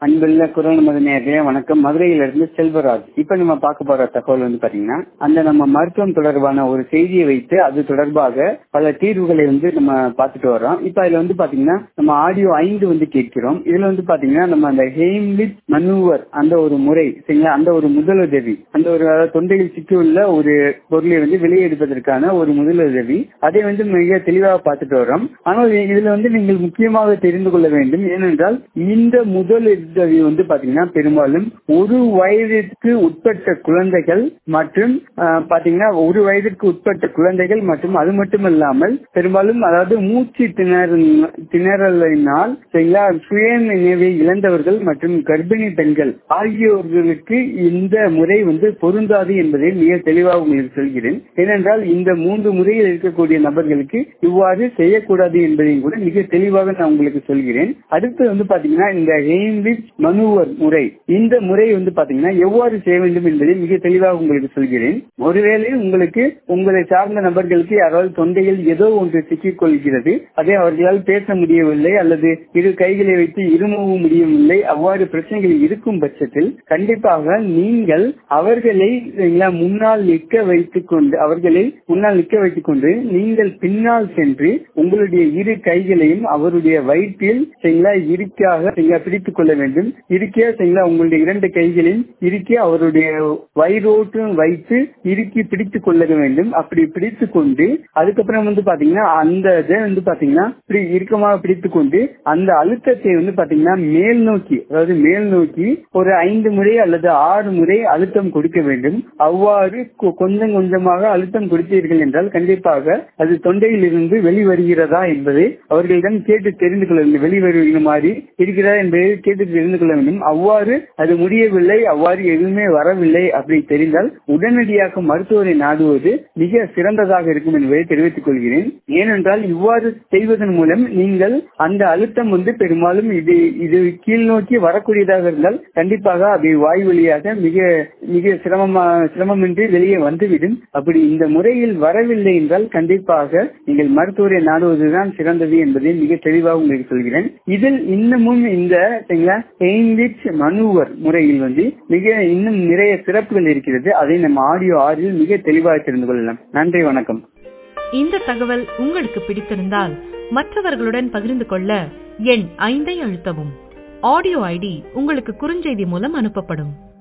அன்புள்ள குரல் மத நேர்களே வணக்கம் மதுரையிலிருந்து செல்வராஜ் இப்ப நம்ம பார்க்க போற தகவல் வந்து பாத்தீங்கன்னா அந்த நம்ம மருத்துவம் தொடர்பான ஒரு செய்தியை வைத்து அது தொடர்பாக பல தீர்வுகளை வந்து நம்ம பார்த்துட்டு வரோம் இப்ப அதுல வந்து பாத்தீங்கன்னா நம்ம ஆடியோ ஐந்து வந்து கேட்கிறோம் இதுல வந்து பாத்தீங்கன்னா நம்ம அந்த ஹெய்ம்லிட் மனுவர் அந்த ஒரு முறை சரிங்களா அந்த ஒரு முதலுதவி அந்த ஒரு அதாவது தொண்டையில் சிக்கியுள்ள ஒரு பொருளை வந்து வெளியெடுப்பதற்கான ஒரு முதலுதவி அதை வந்து மிக தெளிவாக பார்த்துட்டு வரோம் ஆனால் இதுல வந்து நீங்கள் முக்கியமாக தெரிந்து கொள்ள வேண்டும் ஏனென்றால் இந்த முதலுதவி வந்து பாத்தீங்கன்னா பெரும்பாலும் ஒரு வயதிற்கு உட்பட்ட குழந்தைகள் மற்றும் ஆஹ், பாத்தீங்கன்னா ஒரு வயதிற்கு உட்பட்ட குழந்தைகள் மற்றும் அது மட்டும் இல்லாமல் பெரும்பாலும் அதாவது மூச்சு திணறல் திணறலினால் சரிங்களா சுய நினைவை இழந்தவர்கள் மற்றும் கர்ப்பிணி பெண்கள் ஆகியோர்களுக்கு இந்த முறை வந்து பொருந்தாது என்பதை மிக தெளிவாக உங்களுக்கு சொல்கிறேன் ஏனென்றால் இந்த மூன்று முறையில் இருக்கக்கூடிய நபர்களுக்கு இவ்வாறு செய்யக்கூடாது என்பதையும் கூட மிக தெளிவாக நான் உங்களுக்கு சொல்கிறேன் அடுத்து வந்து பாத்தீங்கன்னா இந்த ஹெயின்லிச் மனுவர் முறை இந்த முறை வந்து பாத்தீங்கன்னா எவ்வாறு செய்ய வேண்டும் என்பதை மிக தெளிவாக உங்களுக்கு சொல்கிறேன் ஒருவேளை உங்களுக்கு உங்களை சார்ந்த நபர்களுக்கு யாராவது தொண்டையில் ஏதோ ஒன்று சிக்கிக் கொள்கிறது அதை அவர்களால் பேச முடியவில்லை அல்லது இரு கைகளை வைத்து இருமவும் முடியவில்லை அவ்வாறு பிரச்சனைகள் இருக்கும் பட்சத்தில் கண்டிப்பாக நீங்கள் அவர்களை சரிங்களா, முன்னால் நிற்க வைத்துக் கொண்டு அவர்களை முன்னால் நிற்க வைத்துக் கொண்டு நீங்கள் பின்னால் சென்று உங்களுடைய இரு கைகளையும் அவருடைய வயிற்றில் சரிங்களா இருக்காக சரிங்களா பிடித்துக் கொள்ள வேண்டும் இருக்கியா சரிங்களா உங்களுடைய இரண்டு கைகளையும் இறுக்கி அவருடைய வயிறோட்டு வைத்து இறுக்கி பிடித்துக் கொள்ள வேண்டும் அப்படி பிடித்துக் கொண்டு அதுக்கப்புறம் வந்து பாத்தீங்கன்னா அந்த இதை வந்து பாத்தீங்கன்னா இப்படி இறுக்கமாக பிடித்துக் கொண்டு அந்த அழுத்தத்தை வந்து பாத்தீங்கன்னா மேல் நோக்கி அதாவது மேல் நோக்கி ஒரு ஐந்து முறை அல்லது ஆறு முறை அழுத்தம் கொடுக்க வேண்டும் அவ்வாறு கொ- கொஞ்சம் கொஞ்சமாக அழுத்தம் கொடுத்தீர்கள் என்றால் கண்டிப்பாக அது தொண்டையில் இருந்து வெளிவருகிறதா என்பதை அவர்களிடம் கேட்டு தெரிந்து கொள்ள வேண்டும் வெளிவருகிற மாதிரி இருக்கிறதா என்பதை கேட்டு தெரிந்து கொள்ள வேண்டும் அவ்வாறு அது முடியவில்லை அவ்வாறு எதுவுமே வரவில்லை அப்படி தெரிந்தால் உடனடியாக மருத்துவரை நாடுவது மிக சிறந்ததாக இருக்கும் என்பதை தெரிவித்துக் கொள்கிறேன் ஏனென்றால் இவ்வாறு செய்வதன் மூலம் நீங்கள் அந்த அழுத்தம் வந்து பெரும்பாலும் இது இது கீழ் நோக்கி வரக்கூடியதாக இருந்தால் கண்டிப்பாக அது வாய் வழியாக மிக மிக சிரமமா சிரமமின்றி வெளியே வந்துவிடும் அப்படி இந்த முறையில் வரவில்லை என்றால் கண்டிப்பாக நீங்கள் மருத்துவரை நாடுவதுதான் சிறந்தது என்பதை மிக தெளிவாக உங்களுக்கு சொல்கிறேன் இதில் இன்னமும் இந்த சரிங்களா, ஹெயின்ரிச் மனுவர் முறையில் வந்து மிக இன்னும் நிறைய சிறப்புகள் இருக்கிறது அதை நம்ம ஆடியோ ஆறில் மிக தெளிவாக தெரிந்து கொள்ளலாம் நன்றி வணக்கம் இந்த தகவல் உங்களுக்கு பிடித்திருந்தால் மற்றவர்களுடன் பகிர்ந்து கொள்ள எண் ஐந்தை அழுத்தவும் ஆடியோ ஐடி உங்களுக்கு குறுஞ்செய்தி மூலம் அனுப்பப்படும்